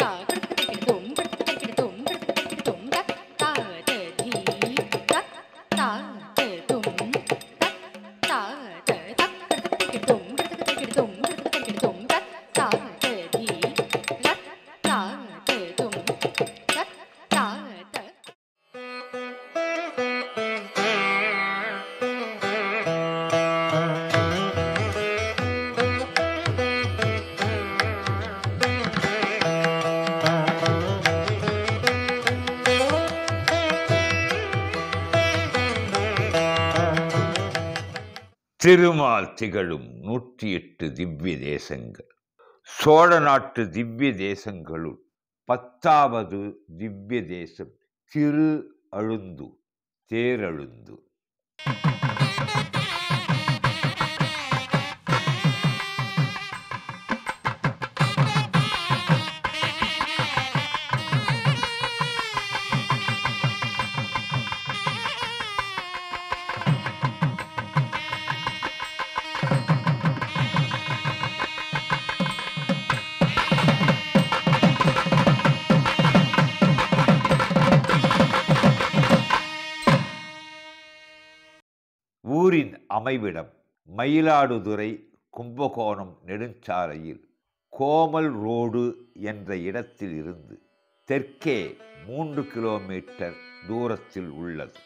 திருமால் திகழும் நூற்றி எட்டு திவ்ய தேசங்கள் சோழ நாட்டு திவ்ய தேசங்களுள் பத்தாவது திவ்ய தேசம் திரு அழுந்தூர் தேரழுந்தூர் ஊரின் அமைவிடம் மயிலாடுதுறை கும்பகோணம் நெடுஞ்சாலையில் கோமல் ரோடு என்ற இடத்தில் இருந்து தெற்கே மூன்று கிலோமீட்டர் தூரத்தில் உள்ளது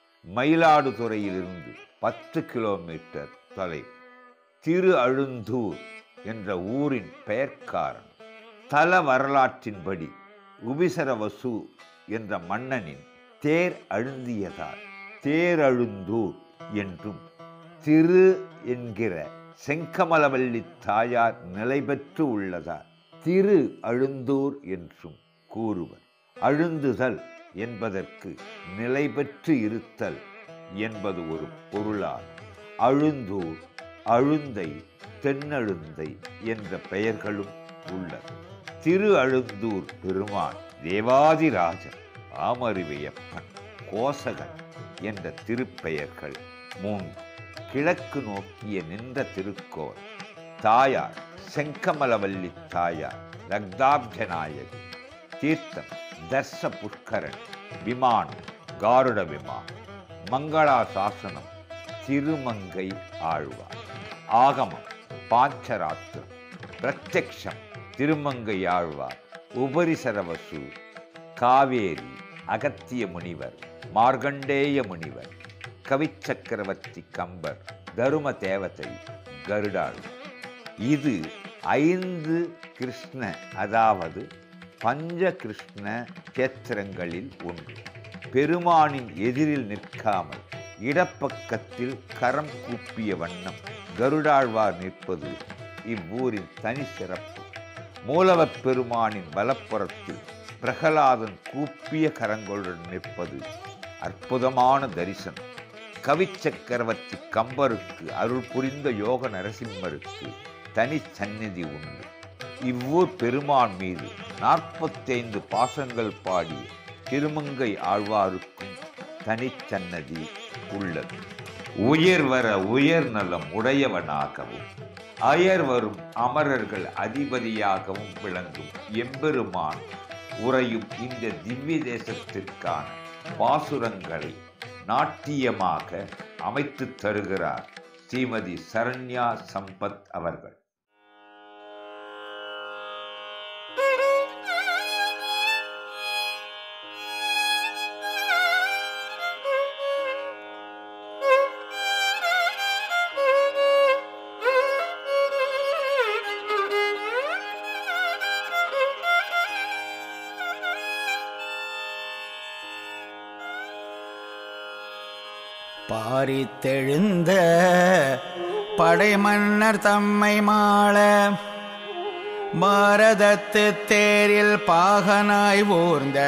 மயிலாடுதுறையிலிருந்து பத்து கிலோமீட்டர் தொலைவு திரு அழுந்தூர் என்ற ஊரின் பெயர்க்காரன் தல வரலாற்றின்படி உபிசரவசு என்ற மன்னனின் தேர் அழுந்தியதால் தேரழுந்தூர் என்றும் திரு என்கிற செங்கமலவல்லி தாயார் நிலை பெற்று உள்ளதால் திரு அழுந்தூர் என்றும் கூறுவர் அழுந்துதல் என்பதற்கு நிலை பெற்று இருத்தல் என்பது ஒரு பொருளாகும் அழுந்தூர் அழுந்தை தென்னழுந்தை என்ற பெயர்களும் உள்ளது திரு அழுந்தூர் பெருமான் தேவாதிராஜன் ஆமறிவையப்பன் கோசகன் என்ற திருப்பெயர்கள் மூன்று கிழக்கு நோக்கிய நின்ற திருக்கோள் தாயார் செங்கமலவல்லி தாயார் ரக்தாப்ஜநாயகி தீர்த்தம் தர்ச புஷ்கரன் விமானம் காருட விமானம் மங்களாசாசனம் திருமங்கை ஆழ்வார் ஆகமம் பாஞ்சராத்திரம் பிரத்யக்ஷம் திருமங்கை ஆழ்வார் உபரிசரவசு காவேரி அகத்திய முனிவர் மார்கண்டேய முனிவர் கவிச்சக்கரவர்த்தி கம்பர் தரும தேவதை கருடாள் இது ஐந்து கிருஷ்ண அதாவது பஞ்ச கிருஷ்ண கேத்திரங்களில் ஒன்று பெருமானின் எதிரில் நிற்காமல் இடப்பக்கத்தில் கரம் கூப்பிய வண்ணம் கருடாழ்வார் நிற்பது இவ்வூரின் தனி சிறப்பு மூலவப் பெருமானின் வலப்புறத்தில் பிரகலாதன் கூப்பிய கரங்களுடன் நிற்பது அற்புதமான தரிசனம் கவிச்சக்கரவர்த்தி கம்பருக்கு அருள் புரிந்த யோக நரசிம்மருக்கு தனி சந்நிதி உண்டு இவ்வூர் பெருமான் மீது நாற்பத்தைந்து பாசங்கள் பாடி திருமங்கை ஆழ்வாருக்கும் தனிச்சன்னதி உள்ளது உயர் வர உயர் நலம் உடையவனாகவும் அயர் வரும் அமரர்கள் அதிபதியாகவும் விளங்கும் எம்பெருமான் உறையும் இந்த திவ்ய தேசத்திற்கான பாசுரங்களை நாட்டியமாக அமைத்து தருகிறார் ஸ்ரீமதி சரண்யா சம்பத் அவர்கள் பாரித்தெழுந்த படைமன்னர் தம்மை மாள பாரதத்து தேரில் பாகனாய் ஊர்ந்த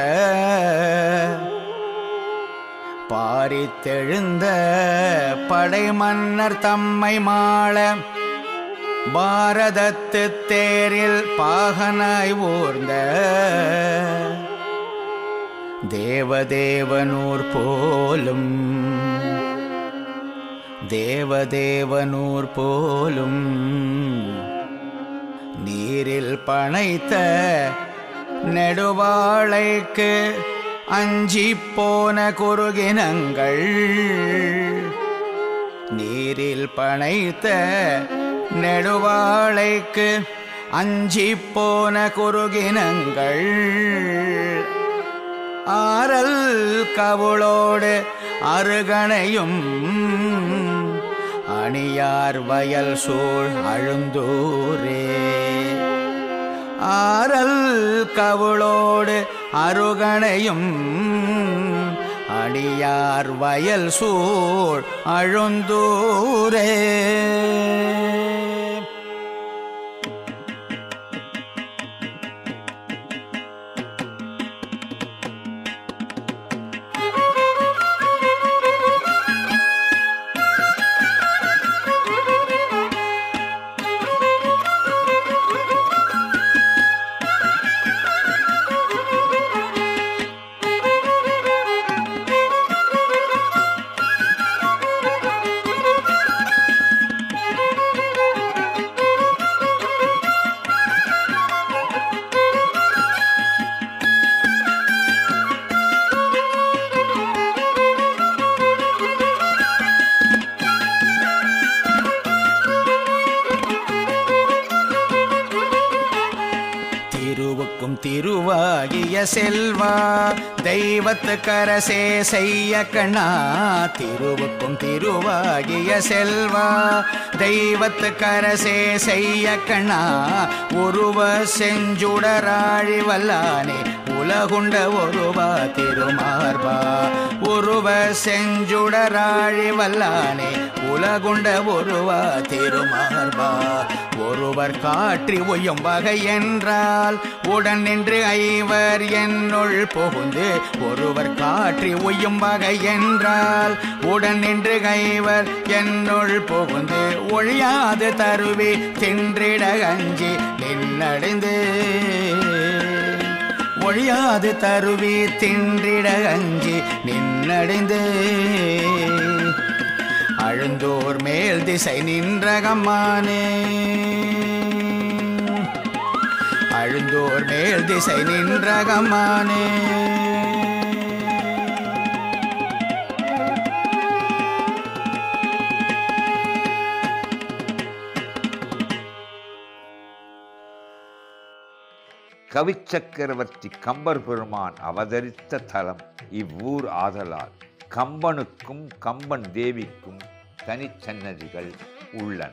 பாரித்தெழுந்த படைமன்னர் தம்மை மாள பாரதத்து தேரில் பாகனாய் ஊர்ந்த தேவதேவனூர் போலும் தேவதேவனூர் போலும் நீரில் பனைத்த நெடுவாழைக்கு அஞ்சிப் போன குறுகினங்கள் நீரில் பனைத்த நெடுவாழைக்கு அஞ்சிப் போன குறுகினங்கள் ஆரல் கவுளோடு அருகணையும் அணியார் வயல் சூழ் அழுந்தூரே ஆரல் கவுளோடு அருகணையும் அடியார் வயல் சூழ் அழுந்தூரே திருவுக்கும் திருவாகிய செல்வா தெய்வத்து கரசே செய்ய கண்ணா திருவுக்கும் திருவாகிய செல்வா தெய்வத்து கரசே செய்ய கண்ணா உருவ செஞ்சுடராழி வல்லானே உலகுண்ட ஒருவா திருமார்பா உருவ செஞ்சுடராழி வல்லானே உலகுண்ட ஒருவா திருமார்பா ஒருவர் காற்றி ஒய்யும் வகை என்றால் உடன் நின்று ஐவர் என்னுள் புகுந்து ஒருவர் காற்றி ஒய்யும் வகை என்றால் உடன் நின்று ஐவர் என்னுள் புகுந்து ஒழியாது தருவி தின்றிட அஞ்சி நின்னடைந்து ஒழியாது தருவி தின்றிட அஞ்சி நின்னடைந்து அழுந்தோர் மேல் திசை நின்றகம்மானே அழுந்தோர் மேல் திசை நின்றகம்மானே கவிச்சக்கரவர்த்தி கம்பர் பெருமான் அவதரித்த தலம் இவ்வூர் ஆதலால் கம்பனுக்கும் கம்பன் தேவிக்கும் தனிச்சன்னதிகள் உள்ளன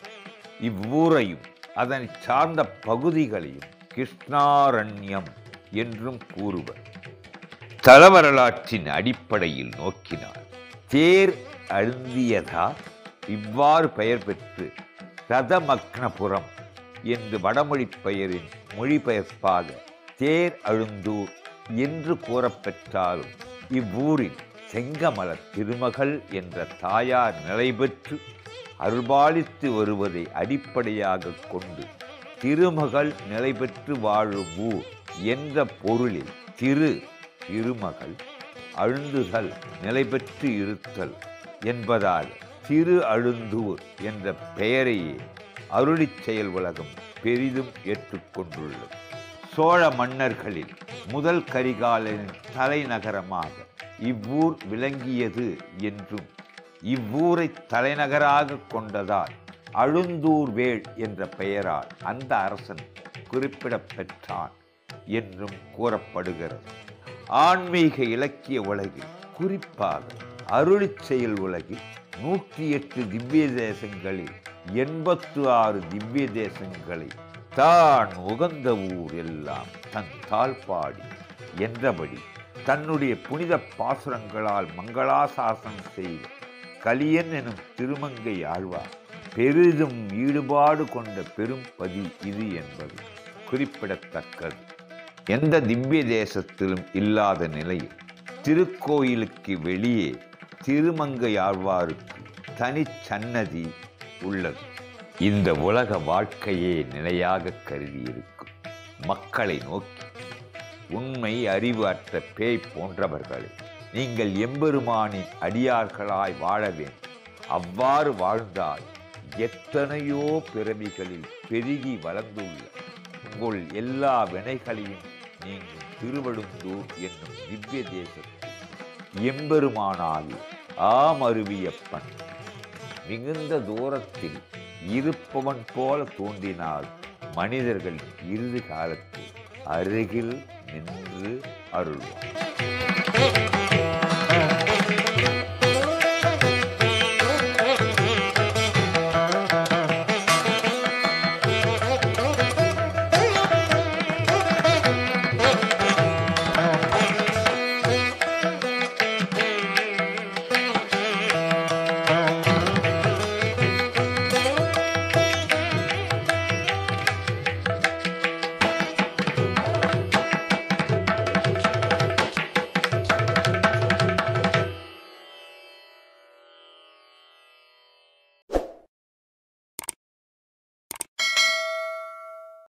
இவ்வூரையும் அதனை சார்ந்த பகுதிகளையும் கிருஷ்ணாரண்யம் என்றும் கூறுவர் தலவரலாற்றின் அடிப்படையில் நோக்கினார் தேர் அழுந்தியதா இவ்வாறு பெயர் பெற்று ரதமக்னபுரம் என்று வடமொழி பெயரின் மொழிபெயர்ப்பாக தேர் அழுந்தூர் என்று கூறப்பெற்றாலும் இவ்வூரில் செங்கமல திருமகள் என்ற தாயார் நிலை பெற்று அருள்பாலித்து வருவதை அடிப்படையாக கொண்டு திருமகள் நிலை பெற்று வாழும் ஊர் என்ற பொருளில் திரு திருமகள் அழுந்துதல் நிலை பெற்று இருத்தல் என்பதால் திரு அழுந்தூர் என்ற பெயரையே அருளிச் செயல் உலகம் பெரிதும் ஏற்றுக்கொண்டுள்ளது சோழ மன்னர்களில் முதல் கரிகாலனின் தலைநகரமாக இவ்வூர் விளங்கியது என்றும் இவ்வூரை தலைநகராக கொண்டதால் அழுந்தூர்வேள் என்ற பெயரால் அந்த அரசன் குறிப்பிடப் பெற்றான் என்றும் கூறப்படுகிறது ஆன்மீக இலக்கிய உலகில் குறிப்பாக அருளிச் செயல் உலகில் நூற்றி எட்டு திவ்ய தேசங்களில் எண்பத்து ஆறு திவ்ய தேசங்களை தான் உகந்த ஊர் எல்லாம் தன் தாழ்பாடி என்றபடி தன்னுடைய புனித பாசுரங்களால் மங்களாசாசனம் செய்த கலியன் எனும் திருமங்கை ஆழ்வார் பெரிதும் ஈடுபாடு கொண்ட பெரும் பதி இது என்பது குறிப்பிடத்தக்கது எந்த திவ்ய தேசத்திலும் இல்லாத நிலையில் திருக்கோயிலுக்கு வெளியே திருமங்கை ஆழ்வாருக்கு தனிச்சன்னதி உள்ளது இந்த உலக வாழ்க்கையே நிலையாக கருதி இருக்கும் மக்களை நோக்கி உண்மை அறிவு அற்ற பேய் போன்றவர்களே நீங்கள் எம்பெருமானின் அடியார்களாய் வாழ வேண்டும் அவ்வாறு வாழ்ந்தால் எத்தனையோ பிறவிகளில் பெருகி வளர்ந்துள்ள உங்கள் எல்லா வினைகளையும் நீங்கும் திருவடுந்தூர் என்னும் திவ்ய தேசத்தில் எம்பெருமானால் ஆமருவியப்பன் மிகுந்த தூரத்தில் இருப்பவன் போல தோன்றினால் மனிதர்கள் இறுதி காலத்தில் அருகில் நின்று அருள்வான்